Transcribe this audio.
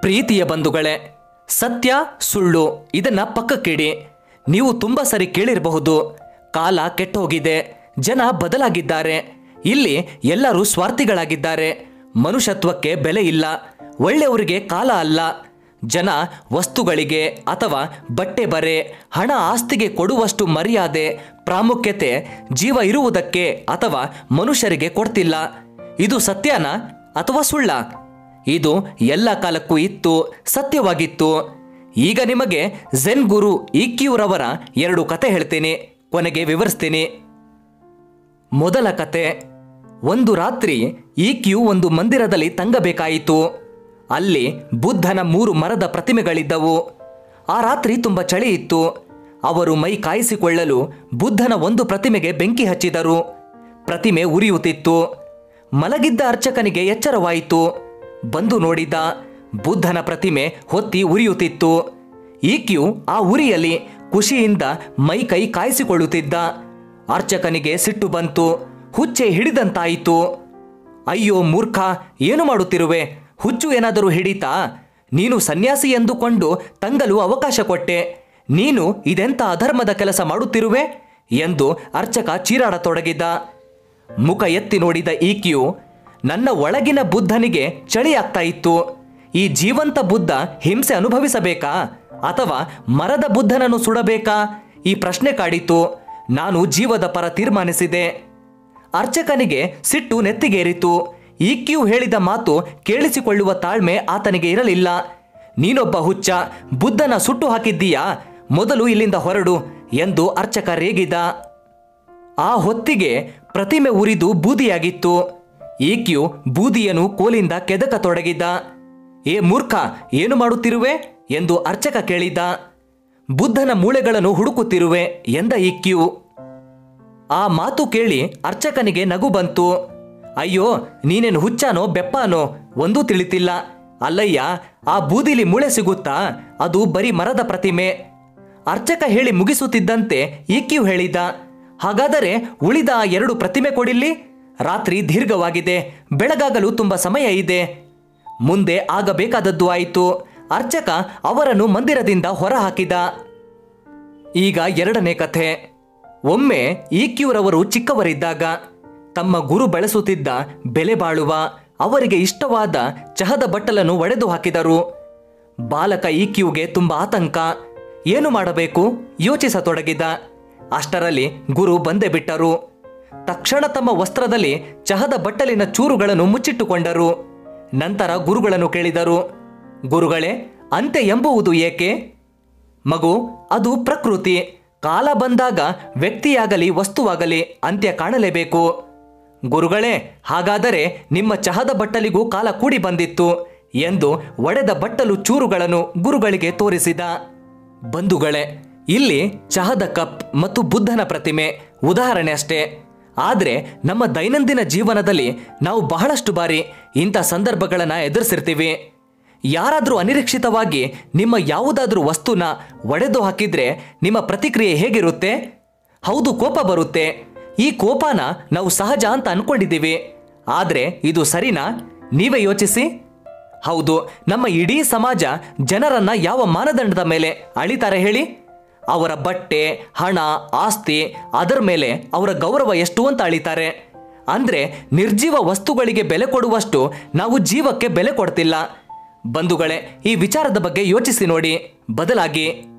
ಪ್ರೀತಿಯ ಬಂಧುಗಳೇ ಸತ್ಯ ಸುಳ್ಳು ಇದನ್ನ ಪಕ್ಕಕ್ಕಿಡಿ ನೀವು ತುಂಬ ಸರಿ ಕೇಳಿರಬಹುದು ಕಾಲ ಕೆಟ್ಟೋಗಿದೆ ಜನ ಬದಲಾಗಿದ್ದಾರೆ ಇಲ್ಲಿ ಎಲ್ಲರೂ ಸ್ವಾರ್ಥಿಗಳಾಗಿದ್ದಾರೆ ಮನುಷ್ಯತ್ವಕ್ಕೆ ಬೆಲೆ ಇಲ್ಲ ಒಳ್ಳೆಯವರಿಗೆ ಕಾಲ ಅಲ್ಲ ಜನ ವಸ್ತುಗಳಿಗೆ ಅಥವಾ ಬಟ್ಟೆ ಬರೆ ಹಣ ಆಸ್ತಿಗೆ ಕೊಡುವಷ್ಟು ಮರ್ಯಾದೆ ಪ್ರಾಮುಖ್ಯತೆ ಜೀವ ಇರುವುದಕ್ಕೆ ಅಥವಾ ಮನುಷ್ಯರಿಗೆ ಕೊಡ್ತಿಲ್ಲ ಇದು ಸತ್ಯನಾ ಅಥವಾ ಸುಳ್ಳ ಇದು ಎಲ್ಲ ಕಾಲಕ್ಕೂ ಇತ್ತು ಸತ್ಯವಾಗಿತ್ತು ಈಗ ನಿಮಗೆ ಝೆನ್ ಗುರು ಇಕ್ಯೂರವರ ಎರಡು ಕತೆ ಹೇಳ್ತೀನಿ ಕೊನೆಗೆ ವಿವರಿಸ್ತೀನಿ ಮೊದಲ ಕತೆ ಒಂದು ರಾತ್ರಿ ಇಕ್ಯೂ ಒಂದು ಮಂದಿರದಲ್ಲಿ ತಂಗಬೇಕಾಯಿತು ಅಲ್ಲಿ ಬುದ್ಧನ ಮೂರು ಮರದ ಪ್ರತಿಮೆಗಳಿದ್ದವು ಆ ರಾತ್ರಿ ತುಂಬ ಚಳಿ ಇತ್ತು ಅವರು ಮೈ ಕಾಯಿಸಿಕೊಳ್ಳಲು ಬುದ್ಧನ ಒಂದು ಪ್ರತಿಮೆಗೆ ಬೆಂಕಿ ಹಚ್ಚಿದರು ಪ್ರತಿಮೆ ಉರಿಯುತ್ತಿತ್ತು ಮಲಗಿದ್ದ ಅರ್ಚಕನಿಗೆ ಎಚ್ಚರವಾಯಿತು ಬಂದು ನೋಡಿದ ಬುದ್ಧನ ಪ್ರತಿಮೆ ಹೊತ್ತಿ ಉರಿಯುತ್ತಿತ್ತು ಈಕ್ಯೂ ಆ ಉರಿಯಲ್ಲಿ ಖುಷಿಯಿಂದ ಮೈ ಕೈ ಕಾಯಿಸಿಕೊಳ್ಳುತ್ತಿದ್ದ ಅರ್ಚಕನಿಗೆ ಸಿಟ್ಟು ಬಂತು ಹುಚ್ಚೆ ಹಿಡಿದಂತಾಯಿತು ಅಯ್ಯೋ ಮೂರ್ಖ ಏನು ಮಾಡುತ್ತಿರುವೆ ಹುಚ್ಚು ಏನಾದರೂ ಹಿಡಿತಾ ನೀನು ಸನ್ಯಾಸಿ ಎಂದುಕೊಂಡು ತಂಗಲು ಅವಕಾಶ ಕೊಟ್ಟೆ ನೀನು ಇದೆಂಥ ಅಧರ್ಮದ ಕೆಲಸ ಮಾಡುತ್ತಿರುವೆ ಎಂದು ಅರ್ಚಕ ಚೀರಾಡತೊಡಗಿದ ಮುಖ ಎತ್ತಿ ನೋಡಿದ ಈಕ್ಯೂ ನನ್ನ ಒಳಗಿನ ಬುದ್ಧನಿಗೆ ಚಳಿ ಆಗ್ತಾ ಇತ್ತು ಈ ಜೀವಂತ ಬುದ್ಧ ಹಿಂಸೆ ಅನುಭವಿಸಬೇಕಾ ಅಥವಾ ಮರದ ಬುದ್ಧನನ್ನು ಸುಡಬೇಕಾ ಈ ಪ್ರಶ್ನೆ ಕಾಡಿತು ನಾನು ಜೀವದ ಪರ ತೀರ್ಮಾನಿಸಿದೆ ಅರ್ಚಕನಿಗೆ ಸಿಟ್ಟು ನೆತ್ತಿಗೇರಿತು ಈಕ್ಯೂ ಹೇಳಿದ ಮಾತು ಕೇಳಿಸಿಕೊಳ್ಳುವ ತಾಳ್ಮೆ ಆತನಿಗೆ ಇರಲಿಲ್ಲ ನೀನೊಬ್ಬ ಹುಚ್ಚ ಬುದ್ಧನ ಸುಟ್ಟು ಹಾಕಿದ್ದೀಯಾ ಮೊದಲು ಇಲ್ಲಿಂದ ಹೊರಡು ಎಂದು ಅರ್ಚಕ ರೇಗಿದ ಆ ಹೊತ್ತಿಗೆ ಪ್ರತಿಮೆ ಉರಿದು ಬೂದಿಯಾಗಿತ್ತು ಈಕ್ಯೂ ಬೂದಿಯನ್ನು ಕೋಲಿಂದ ಕೆದಕತೊಡಗಿದ ಏ ಮೂರ್ಖ ಏನು ಮಾಡುತ್ತಿರುವೆ ಎಂದು ಅರ್ಚಕ ಕೇಳಿದ ಬುದ್ಧನ ಮೂಳೆಗಳನ್ನು ಹುಡುಕುತ್ತಿರುವೆ ಎಂದ ಈಕ್ಯೂ ಆ ಮಾತು ಕೇಳಿ ಅರ್ಚಕನಿಗೆ ನಗು ಬಂತು ಅಯ್ಯೋ ನೀನೇನು ಹುಚ್ಚಾನೋ ಬೆಪ್ಪಾನೋ ಒಂದೂ ತಿಳಿತಿಲ್ಲ ಅಲ್ಲಯ್ಯ ಆ ಬೂದಿಲಿ ಮೂಳೆ ಸಿಗುತ್ತಾ ಅದು ಬರೀ ಮರದ ಪ್ರತಿಮೆ ಅರ್ಚಕ ಹೇಳಿ ಮುಗಿಸುತ್ತಿದ್ದಂತೆ ಈಕ್ಯೂ ಹೇಳಿದ ಹಾಗಾದರೆ ಉಳಿದ ಆ ಎರಡು ಪ್ರತಿಮೆ ಕೊಡಿಲ್ಲಿ ರಾತ್ರಿ ದೀರ್ಘವಾಗಿದೆ ಬೆಳಗಾಗಲು ತುಂಬ ಸಮಯ ಇದೆ ಮುಂದೆ ಆಗಬೇಕಾದದ್ದು ಆಯಿತು ಅರ್ಚಕ ಅವರನ್ನು ಮಂದಿರದಿಂದ ಹೊರಹಾಕಿದ ಈಗ ಎರಡನೇ ಕಥೆ ಒಮ್ಮೆ ಈಕ್ಯೂರವರು ಚಿಕ್ಕವರಿದ್ದಾಗ ತಮ್ಮ ಗುರು ಬಳಸುತ್ತಿದ್ದ ಬೆಲೆ ಬಾಳುವ ಅವರಿಗೆ ಇಷ್ಟವಾದ ಚಹದ ಬಟ್ಟಲನ್ನು ಒಡೆದು ಹಾಕಿದರು ಬಾಲಕ ಈಕ್ಯೂಗೆ ತುಂಬ ಆತಂಕ ಏನು ಮಾಡಬೇಕು ಯೋಚಿಸತೊಡಗಿದ ಅಷ್ಟರಲ್ಲಿ ಗುರು ಬಂದೇ ಬಿಟ್ಟರು ತಕ್ಷಣ ತಮ್ಮ ವಸ್ತ್ರದಲ್ಲಿ ಚಹದ ಬಟ್ಟಲಿನ ಚೂರುಗಳನ್ನು ಮುಚ್ಚಿಟ್ಟುಕೊಂಡರು ನಂತರ ಗುರುಗಳನ್ನು ಕೇಳಿದರು ಗುರುಗಳೇ ಅಂತೆ ಎಂಬುವುದು ಏಕೆ ಮಗು ಅದು ಪ್ರಕೃತಿ ಕಾಲ ಬಂದಾಗ ವ್ಯಕ್ತಿಯಾಗಲಿ ವಸ್ತುವಾಗಲಿ ಅಂತ್ಯ ಕಾಣಲೇಬೇಕು ಗುರುಗಳೇ ಹಾಗಾದರೆ ನಿಮ್ಮ ಚಹದ ಬಟ್ಟಲಿಗೂ ಕಾಲ ಕೂಡಿ ಬಂದಿತ್ತು ಎಂದು ಒಡೆದ ಬಟ್ಟಲು ಚೂರುಗಳನ್ನು ಗುರುಗಳಿಗೆ ತೋರಿಸಿದ ಬಂಧುಗಳೇ ಇಲ್ಲಿ ಚಹದ ಕಪ್ ಮತ್ತು ಬುದ್ಧನ ಪ್ರತಿಮೆ ಉದಾಹರಣೆ ಅಷ್ಟೇ ಆದರೆ ನಮ್ಮ ದೈನಂದಿನ ಜೀವನದಲ್ಲಿ ನಾವು ಬಹಳಷ್ಟು ಬಾರಿ ಇಂಥ ಸಂದರ್ಭಗಳನ್ನು ಎದುರಿಸಿರ್ತೀವಿ ಯಾರಾದರೂ ಅನಿರೀಕ್ಷಿತವಾಗಿ ನಿಮ್ಮ ಯಾವುದಾದ್ರೂ ವಸ್ತುನ ಒಡೆದು ಹಾಕಿದ್ರೆ ನಿಮ್ಮ ಪ್ರತಿಕ್ರಿಯೆ ಹೇಗಿರುತ್ತೆ ಹೌದು ಕೋಪ ಬರುತ್ತೆ ಈ ಕೋಪನ ನಾವು ಸಹಜ ಅಂತ ಅನ್ಕೊಂಡಿದ್ದೀವಿ ಆದರೆ ಇದು ಸರಿನಾ ನೀವೇ ಯೋಚಿಸಿ ಹೌದು ನಮ್ಮ ಇಡೀ ಸಮಾಜ ಜನರನ್ನ ಯಾವ ಮಾನದಂಡದ ಮೇಲೆ ಅಳಿತಾರೆ ಹೇಳಿ ಅವರ ಬಟ್ಟೆ ಹಣ ಆಸ್ತಿ ಅದರ ಮೇಲೆ ಅವರ ಗೌರವ ಎಷ್ಟು ಅಂತ ಅಳಿತಾರೆ ಅಂದ್ರೆ ನಿರ್ಜೀವ ವಸ್ತುಗಳಿಗೆ ಬೆಲೆ ಕೊಡುವಷ್ಟು ನಾವು ಜೀವಕ್ಕೆ ಬೆಲೆ ಕೊಡ್ತಿಲ್ಲ ಬಂಧುಗಳೇ ಈ ವಿಚಾರದ ಬಗ್ಗೆ ಯೋಚಿಸಿ ನೋಡಿ ಬದಲಾಗಿ